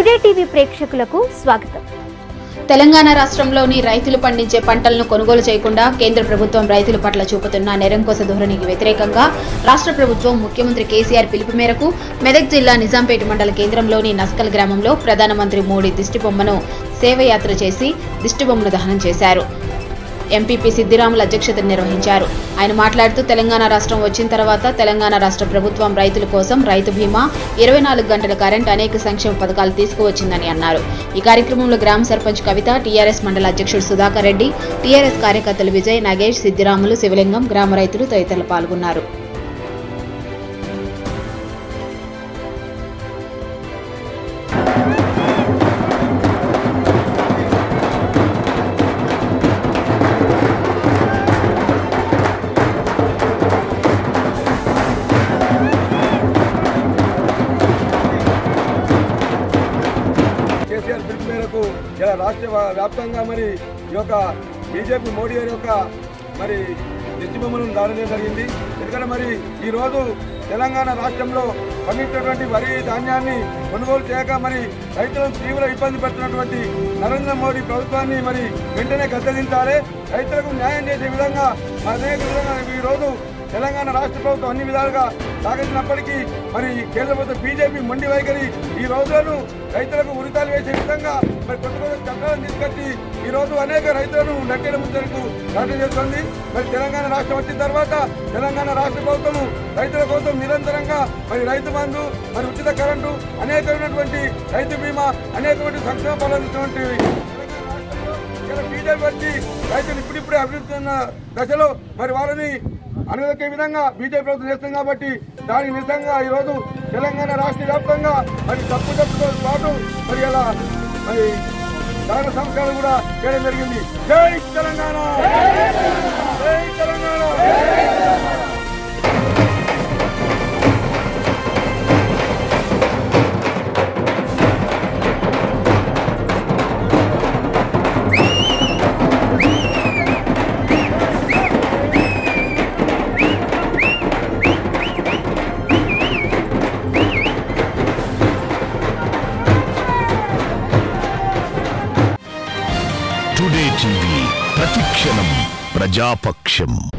today TV ప్రేక్షకులకు స్వాగతం తెలంగాణ రాష్ట్రంలోని రైతులు పండించే పంటలను కొనుగోలు చేయకుండా కేంద్ర ప్రభుత్వం రైతుల పట్ల చూపుతున్న నిరంకుశ ధోరణికి వ్యతిరేకంగా రాష్ట్ర ప్రభుత్వం ముఖ్యమంత్రి కేసీఆర్ పిలుపు మేరకు మెదక్ జిల్లా నిజాంపేట మండల కేంద్రంలోని నస్కల్ గ్రామంలో ప్రధానమంత్రి మోడీ దిష్టిబొమ్మను సేవయాత్ర చేసి దిష్టిబొమ్మను దహనం చేశారు ఎంపీపీ సిద్దిరాములు అధ్యక్షతన నిర్వహించారు ఆయన మాట్లాడుతూ తెలంగాణ రాష్ట్రం వచ్చిన తర్వాత తెలంగాణ రాష్ట్ర ప్రభుత్వం రైతుల కోసం రైతు బీమా ఇరవై నాలుగు గంటల కరెంట్ అనేక సంక్షేమ పథకాలు తీసుకువచ్చిందని అన్నారు ఈ కార్యక్రమంలో గ్రామ సర్పంచ్ కవిత టీఆర్ఎస్ మండల అధ్యక్షుడు సుధాకర్ రెడ్డి టీఆర్ఎస్ కార్యకర్తలు విజయ్ నాగేష్ సిద్దిరాములు శివలింగం గ్రామ రైతులు తదితరులు పాల్గొన్నారు కేసీఆర్ పిలుపు మేరకు ఇలా రాష్ట్ర వ్యాప్తంగా వ్యాప్తంగా మరి ఈ యొక్క బీజేపీ మోడీ గారి యొక్క మరి దిష్టి బొమ్మలను దాడి చేయడం జరిగింది ఎందుకంటే మరి ఈ రోజు తెలంగాణ రాష్ట్రంలో పండించినటువంటి వరి ధాన్యాన్ని కొనుగోలు చేయక మరి రైతులను తీవ్ర ఇబ్బంది పెడుతున్నటువంటి నరేంద్ర మోడీ ప్రభుత్వాన్ని మరి వెంటనే గద్దెదించాలి రైతులకు న్యాయం చేసే విధంగా అనేక విధంగా ఈ రోజు తెలంగాణ రాష్ట్ర ప్రభుత్వం అన్ని విధాలుగా సాగించినప్పటికీ మరి కేంద్ర ప్రభుత్వం బీజేపీ మొండి వైఖరి ఈ రోజులను రైతులకు ఉరితాలు వేసే విధంగా మరి కొత్త కొత్త చట్టాలను తీసుకొచ్చి ఈ రోజు అనేక రైతులను నట్టెల ముందరకు దాడి చేస్తుంది మరి తెలంగాణ రాష్ట్రం వచ్చిన తర్వాత తెలంగాణ రాష్ట్ర ప్రభుత్వం రైతుల కోసం నిరంతరంగా మరి రైతు బంధు మరి ఉచిత కరెంటు అనేకమైనటువంటి రైతు బీమా అనేకమైన సంక్షేమ ఫలాలు ఇచ్చినటువంటి తెలంగాణ రాష్ట్రంలో ఇలా బీజేపీ వచ్చి రైతులు ఇప్పుడిప్పుడే అభివృద్ధి ఉన్న దశలో మరి వాళ్ళని అనువదించే విధంగా బీజేపీ ప్రభుత్వం చేస్తుంది కాబట్టి దానికి నిజంగా ఈరోజు తెలంగాణ రాష్ట్ర వ్యాప్తంగా మరి తప్పు తప్పుతో పాటు మరి ఇలా మరి దాన సంస్కారం కూడా చేయడం జరిగింది జై తెలంగాణ జై తెలంగాణ టుడే టీవీ ప్రతిక్షణం ప్రజాపక్షం